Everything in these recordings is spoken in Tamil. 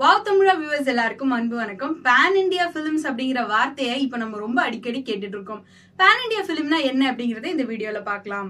வாவ் தமிழா வியூவர்ஸ் எல்லாருக்கும் அன்பு வணக்கம் பேன் இந்தியா பிலிம்ஸ் அப்படிங்கிற வார்த்தையை இப்ப நம்ம ரொம்ப அடிக்கடி கேட்டுட்டு இருக்கோம் பேன் இந்தியா பிலிம்னா என்ன அப்படிங்கறத இந்த வீடியோல பார்க்கலாம்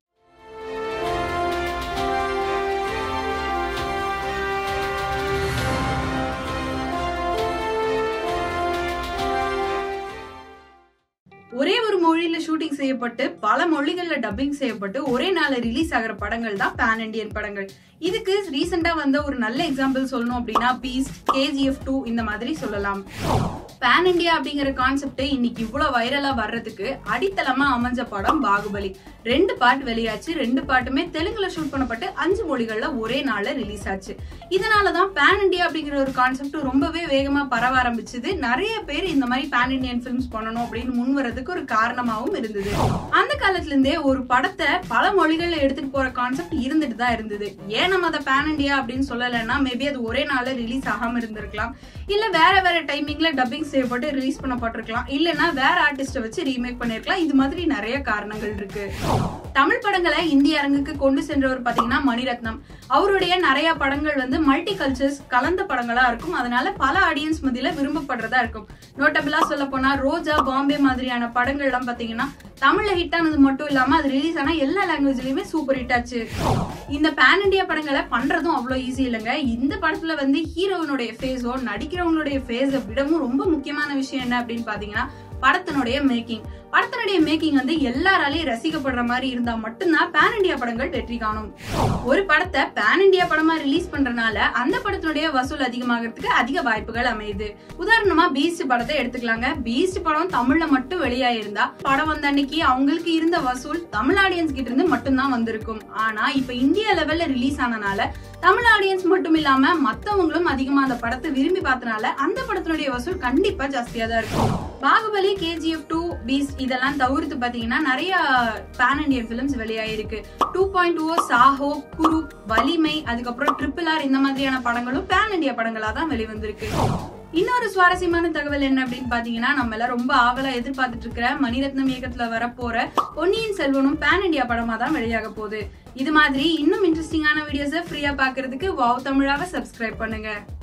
ஒரே ஒரு மொழியில ஷூட்டிங் செய்யப்பட்டு பல மொழிகள்ல டப்பிங் செய்யப்பட்டு ஒரே நாள்ல ரிலீஸ் ஆகிற படங்கள் தான் பேன் இண்டியன் படங்கள் இதுக்கு ரீசெண்டா வந்த ஒரு நல்ல எக்ஸாம்பிள் சொல்லணும் அப்படின்னா பீஸ்ட் கேஜிஎஃப் டூ இந்த மாதிரி சொல்லலாம் பேன் இண்டியா அப்படிங்கிற கான்செப்ட் இன்னைக்கு இவ்வளவு வைரலா வர்றதுக்கு அடித்தளமா அமைஞ்ச படம் பாகுபலி ரெண்டு பார்ட் வெளியாச்சு ரெண்டு பார்ட்டுமே தெலுங்குல ஷூட் பண்ணப்பட்டு அஞ்சு மொழிகள்ல ஒரே நாள்ல ரிலீஸ் ஆச்சு இதனாலதான் பேன் இண்டியா அப்படிங்கிற ஒரு கான்செப்ட் ரொம்பவே வேகமா பரவ ஆரம்பிச்சது நிறைய பேர் இந்த மாதிரி பேன் இண்டியன் பிலிம்ஸ் பண்ணணும் அப்படின்னு முன் வர்றதுக்கு ஒரு காரணமாவும் இருந்தது அந்த காலத்துல இருந்தே ஒரு படத்தை பல மொழிகள்ல எடுத்துட்டு போற கான்செப்ட் இருந்துட்டு தான் இருந்தது ஏன் நம்ம அதை பேன் இண்டியா அப்படின்னு சொல்லலைன்னா மேபி அது ஒரே நாள்ல ரிலீஸ் ஆகாம இருந்திருக்கலாம் இல்ல வேற வேற டைமிங்ல டப்பிங் செய்யப்பட்டு ரிலீஸ் பண்ணப்பட்டிருக்கலாம் இல்லனா வேற ஆர்டிஸ்ட வச்சு ரீமேக் பண்ணிருக்கலாம் இது மாதிரி நிறைய காரணங்கள் இருக்கு தமிழ் படங்களை இந்திய அரங்குக்கு கொண்டு சென்றவர் பாத்தீங்கன்னா மணிரத்னம் அவருடைய நிறைய படங்கள் வந்து மல்டி கல்ச்சர்ஸ் கலந்த படங்களா இருக்கும் அதனால பல ஆடியன்ஸ் மத்தியில விரும்பப்படுறதா இருக்கும் நோட்டபிளா சொல்ல போனா ரோஜா பாம்பே மாதிரியான படங்கள் எல்லாம் பாத்தீங்கன்னா தமிழ்ல ஹிட் ஆனது மட்டும் இல்லாம அது ரிலீஸ் ஆனா எல்லா லாங்குவேஜ்லயுமே சூப்பர் ஹிட் ஆச்சு இந்த பேன் இண்டியா படங்களை பண்றதும் அவ்வளவு ஈஸி இல்லைங்க இந்த படத்துல வந்து ஹீரோயினுடைய ஃபேஸோ நடிக்கிறவங்களுடைய ஃபேஸை விடவும் ரொம்ப முக்கியமான விஷயம் என்ன அப்படின்னு பாத்தீங்கன்னா படத்தினுடைய மேக்கிங் படத்தினுடைய மேக்கிங் வந்து எல்லாராலையும் ரசிக்கப்படுற மாதிரி இருந்தா மட்டும்தான் பேன் இண்டியா படங்கள் வெற்றி காணும் ஒரு படத்தை பேன் இண்டியா படமா ரிலீஸ் பண்றனால அந்த படத்தினுடைய வசூல் அதிகமாகிறதுக்கு அதிக வாய்ப்புகள் அமையுது உதாரணமா பீஸ்ட் படத்தை எடுத்துக்கலாங்க பீஸ்ட் படம் தமிழ்ல மட்டும் வெளியாயிருந்தா படம் வந்த அன்னைக்கு அவங்களுக்கு இருந்த வசூல் தமிழ் ஆடியன்ஸ் கிட்ட இருந்து மட்டும்தான் வந்திருக்கும் ஆனா இப்ப இந்தியா லெவல்ல ரிலீஸ் ஆனனால தமிழ் ஆடியன்ஸ் மட்டும் இல்லாம மத்தவங்களும் அதிகமா அந்த படத்தை விரும்பி பார்த்தனால அந்த படத்தினுடைய வசூல் கண்டிப்பா ஜாஸ்தியா தான் இருக்கும் பாகுபலி கேஜிஎஃப் டூ பீஸ்ட் இதெல்லாம் தவிர்த்து பாத்தீங்கன்னா நிறைய பேன் இண்டியன் பிலிம்ஸ் வெளியாயிருக்கு two point O Saaho Guru Valimai அதுக்கப்புறம் ட்ரிபிள் ஆர் இந்த மாதிரியான படங்களும் பேன் இண்டியா படங்களா தான் வெளிவந்திருக்கு இன்னொரு சுவாரஸ்யமான தகவல் என்ன அப்படின்னு பாத்தீங்கன்னா நம்ம எல்லாம் ரொம்ப ஆவலா எதிர்பார்த்துட்டு இருக்கிற மணிரத்னம் இயக்கத்துல வரப்போற பொன்னியின் செல்வனும் பேன் இண்டியா படமா தான் வெளியாக போகுது இது மாதிரி இன்னும் இன்ட்ரெஸ்டிங்கான வீடியோஸை ஃப்ரீயா பாக்குறதுக்கு வாவ் தமிழாவை சப்ஸ்கிரைப் பண்ணுங்க